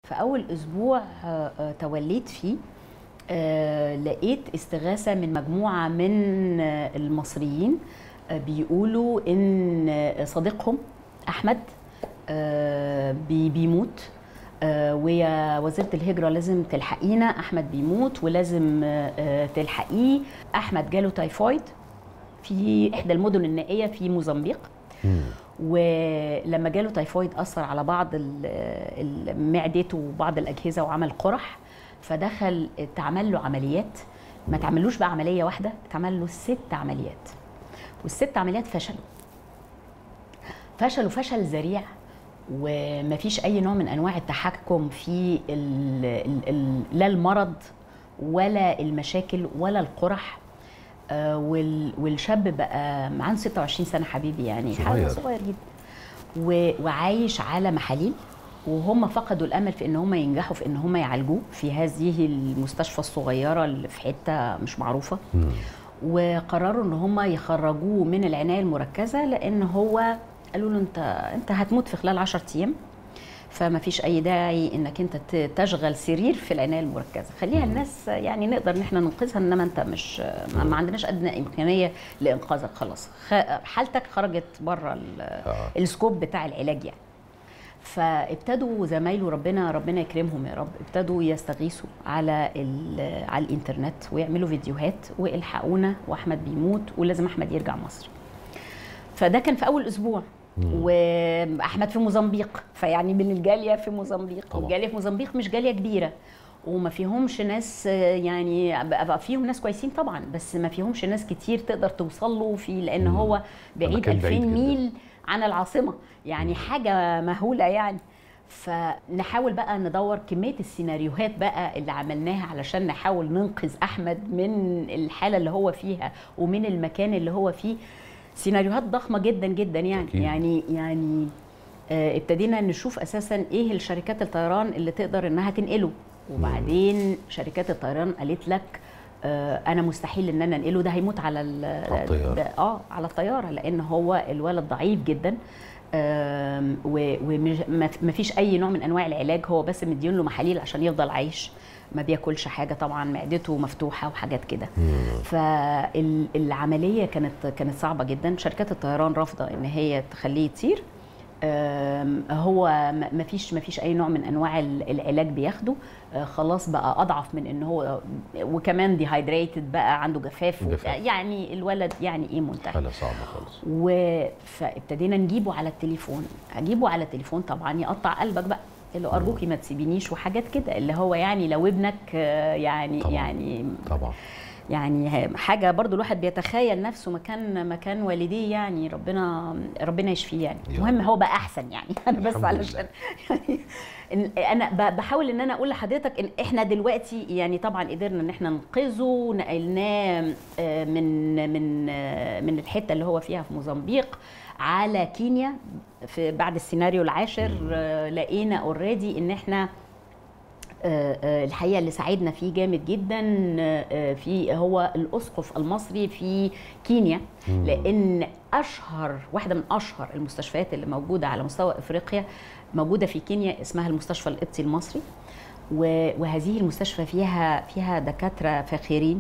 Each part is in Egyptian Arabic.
في اول اسبوع آه، آه، توليت فيه آه، لقيت استغاثه من مجموعه من آه، المصريين آه، بيقولوا ان آه، صديقهم احمد آه، بي- بيموت آه، ويا وزيره الهجره لازم تلحقينا احمد بيموت ولازم آه، آه، تلحقيه احمد جاله تايفويد في احدى المدن النائيه في موزمبيق ولما جاله تايفويد اثر على بعض ال- ال- معدته وبعض الاجهزه وعمل قرح فدخل اتعمل له عمليات ما تعملوش بقى عمليه واحده اتعمل له ست عمليات والست عمليات فشلوا فشلوا فشل ذريع ومفيش اي نوع من انواع التحكم في ال ال ال لا المرض ولا المشاكل ولا القرح آه، وال- والشاب بقى عنده 26 سنه حبيبي يعني حاجه صغير. صغير جدا و- وعايش على محاليل وهم فقدوا الامل في ان هم ينجحوا في ان هم يعالجوه في هذه المستشفى الصغيره اللي في حته مش معروفه وقرروا ان هم يخرجوه من العنايه المركزه لان هو قالوا له انت انت هتموت في خلال 10 ايام فما فيش اي داعي انك انت ت- تشغل سرير في العنايه المركزه خليها الناس يعني نقدر ان احنا ننقذها انما انت مش ما ما عندناش ادنى امكانيه لانقاذك خلاص خ- حالتك خرجت بره ال- آه. السكوب بتاع العلاج يعني فابتدوا زمايله ربنا ربنا يكرمهم يا رب ابتدوا يستغيثوا على ال- على الانترنت ويعملوا فيديوهات والحقونا واحمد بيموت ولازم احمد يرجع مصر فده كان في اول اسبوع واحمد في موزمبيق فيعني من الجاليه في موزمبيق طبعا. والجاليه في موزمبيق مش جاليه كبيره وما فيهمش ناس آه، يعني بقى فيهم ناس كويسين طبعا بس ما فيهمش ناس كتير تقدر توصل له في لان مم. هو بعيد مكان 2000 بعيد جداً. ميل عن العاصمه يعني حاجه مهوله يعني فنحاول بقى ندور كميه السيناريوهات بقى اللي عملناها علشان نحاول ننقذ احمد من الحاله اللي هو فيها ومن المكان اللي هو فيه سيناريوهات ضخمه جدا جدا يعني أكيد. يعني يعني آه، ابتدينا نشوف اساسا ايه الشركات الطيران اللي تقدر انها تنقله وبعدين شركات الطيران قالت لك آه، انا مستحيل ان انا انقله ده هيموت على ال- على الطيارة. ده- اه على الطياره لان هو الولد ضعيف جدا وما فيش اي نوع من انواع العلاج هو بس مدين له محاليل عشان يفضل عايش ما بياكلش حاجه طبعا معدته مفتوحه وحاجات كده فالعمليه كانت كانت صعبه جدا شركات الطيران رافضه ان هي تخليه يطير آم، هو ما فيش ما فيش اي نوع من انواع ال- العلاج بياخده آه، خلاص بقى اضعف من ان هو وكمان ديهايدريتد بقى عنده جفاف جفاف. يعني الولد يعني ايه منتهي حاله صعبه خالص و- فابتدينا نجيبه على التليفون اجيبه على التليفون طبعا يقطع قلبك بقى اللي ارجوكي ما تسيبينيش وحاجات كده اللي هو يعني لو ابنك آه، يعني طبعاً. يعني طبعا يعني حاجه برضو الواحد بيتخيل نفسه مكان مكان والديه يعني ربنا ربنا يشفيه يعني يا المهم رب. هو بقى احسن يعني انا بس الحمد علشان يعني إن- انا ب- بحاول ان انا اقول لحضرتك ان احنا دلوقتي يعني طبعا قدرنا ان احنا ننقذه نقلناه آه، من من آه، من الحته اللي هو فيها في موزمبيق على كينيا في بعد السيناريو العاشر آه، لقينا اوريدي ان احنا آه، آه، الحقيقه اللي ساعدنا فيه جامد جدا آه، آه، في هو الاسقف المصري في كينيا لان اشهر واحده من اشهر المستشفيات اللي موجوده على مستوى افريقيا موجوده في كينيا اسمها المستشفى القبطي المصري و- وهذه المستشفى فيها فيها دكاتره فاخرين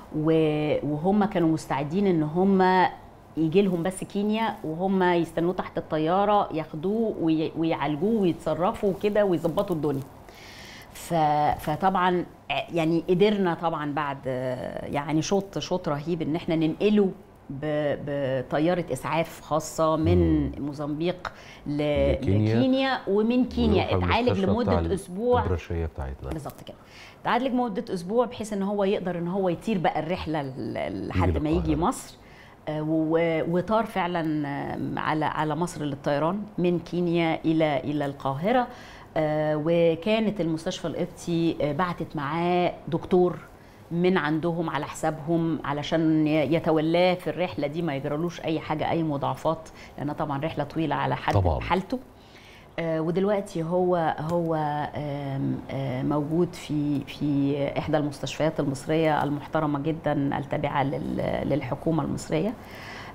و- وهم كانوا مستعدين ان هم يجي لهم بس كينيا وهم يستنوه تحت الطياره ياخدوه وي- ويعالجوه ويتصرفوا كده ويظبطوا الدنيا ف... فطبعا يعني قدرنا طبعا بعد يعني شوط شوط رهيب ان احنا ننقله ب... بطياره اسعاف خاصه من موزمبيق ل... لكينيا. لكينيا ومن كينيا ويروح اتعالج المستشفى بتاع لمده اسبوع البرشيه بتاعتنا بالظبط كده اتعالج لمده اسبوع بحيث ان هو يقدر ان هو يطير بقى الرحله ل- لحد ما يجي للقاهرة. مصر آه، و- وطار فعلا آه، على على مصر للطيران من كينيا الى الى القاهره آه، وكانت المستشفى القبطي آه، بعتت معاه دكتور من عندهم على حسابهم علشان ي- يتولاه في الرحله دي ما يجرالوش اي حاجه اي مضاعفات لانها طبعا رحله طويله على حد طبعاً. حالته آه، ودلوقتي هو هو آم، آه، موجود في في احدى المستشفيات المصريه المحترمه جدا التابعه لل- للحكومه المصريه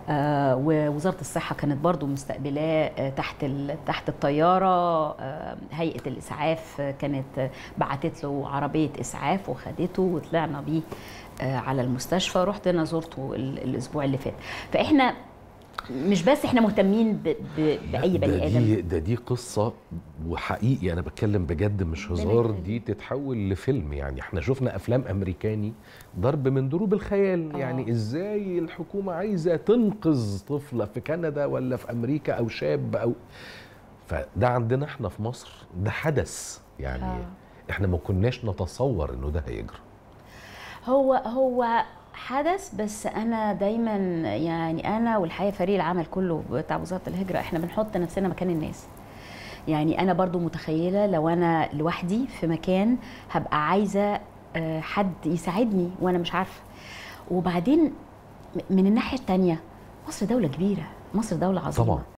آه، ووزاره الصحه كانت برضو مستقبلاه آه، تحت ال- تحت الطياره آه، هيئه الاسعاف آه، كانت بعتت له عربيه اسعاف وخدته وطلعنا بيه آه، على المستشفى رحت انا زرته ال- الاسبوع اللي فات فاحنا مش بس احنا مهتمين ب... ب... باي ده بني ادم دي ده دي قصه وحقيقي انا بتكلم بجد مش هزار يخليك. دي تتحول لفيلم يعني احنا شفنا افلام امريكاني ضرب من ضروب الخيال آه. يعني ازاي الحكومه عايزه تنقذ طفله في كندا ولا في امريكا او شاب او فده عندنا احنا في مصر ده حدث يعني آه. احنا ما كناش نتصور انه ده هيجرى هو هو حدث بس انا دايما يعني انا والحقيقه فريق العمل كله بتاع وزاره الهجره احنا بنحط نفسنا مكان الناس يعني انا برضو متخيله لو انا لوحدي في مكان هبقى عايزه آه، حد يساعدني وانا مش عارفه وبعدين م- من الناحيه التانية مصر دوله كبيره مصر دوله عظيمه طبعا